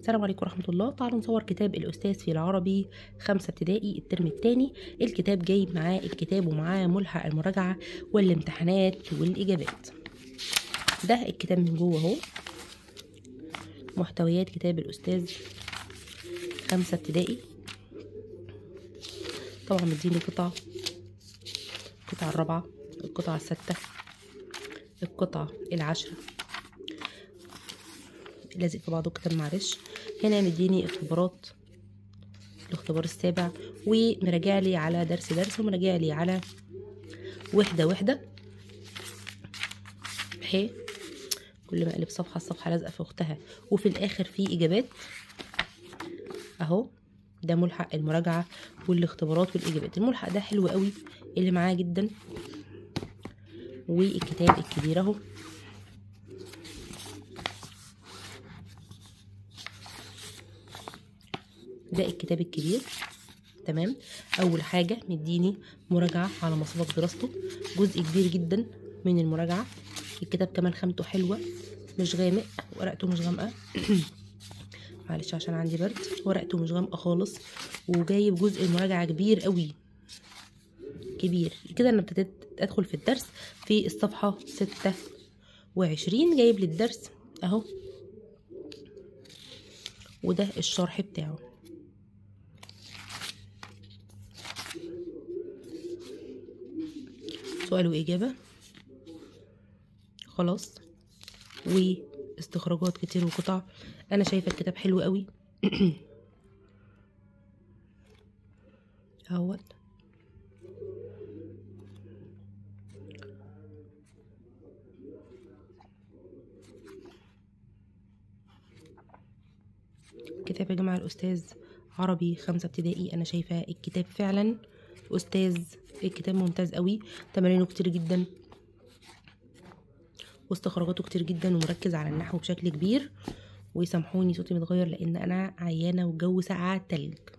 السلام عليكم ورحمة الله تعالوا نصور كتاب الأستاذ في العربي خمسة ابتدائي الترم الثاني الكتاب جايب معاه الكتاب ومعاه ملحق المراجعة والامتحانات والإجابات ده الكتاب من جوه اهو محتويات كتاب الأستاذ خمسة ابتدائي طبعا مديني قطع القطعة الرابعة القطعة الستة القطعة العشرة لازق في بعضه كتاب معلش هنا مديني اختبارات الاختبار السابع ومراجع لي على درس درس ومراجع لي على وحدة وحدة اهي كل ما اقلب صفحة الصفحة لازقة في اختها وفي الاخر في اجابات اهو ده ملحق المراجعة والاختبارات والاجابات الملحق ده حلو قوي اللي معاه جدا والكتاب الكبير اهو ده الكتاب الكبير تمام اول حاجه مديني مراجعه على مصادر دراسته جزء كبير جدا من المراجعه الكتاب كمان خامته حلوه مش غامق ورقته مش غامقه معلش عشان عندي برد ورقته مش غامقه خالص وجايب جزء المراجعه كبير قوي كبير كده انا ابتديت ادخل في الدرس في الصفحه ستة وعشرين جايب لي الدرس اهو وده الشرح بتاعه سؤال وإجابة خلاص واستخراجات كتير وقطع أنا شايفة الكتاب حلو قوي اهوت كتاب يا جماعة الأستاذ عربي خمسة ابتدائي أنا شايفة الكتاب فعلا أستاذ الكتاب ممتاز قوي تمارينه كتير جدا واستخراجاته كتير جدا ومركز على النحو بشكل كبير ويسامحوني صوتي متغير لان انا عيانه والجو ساقعه تلج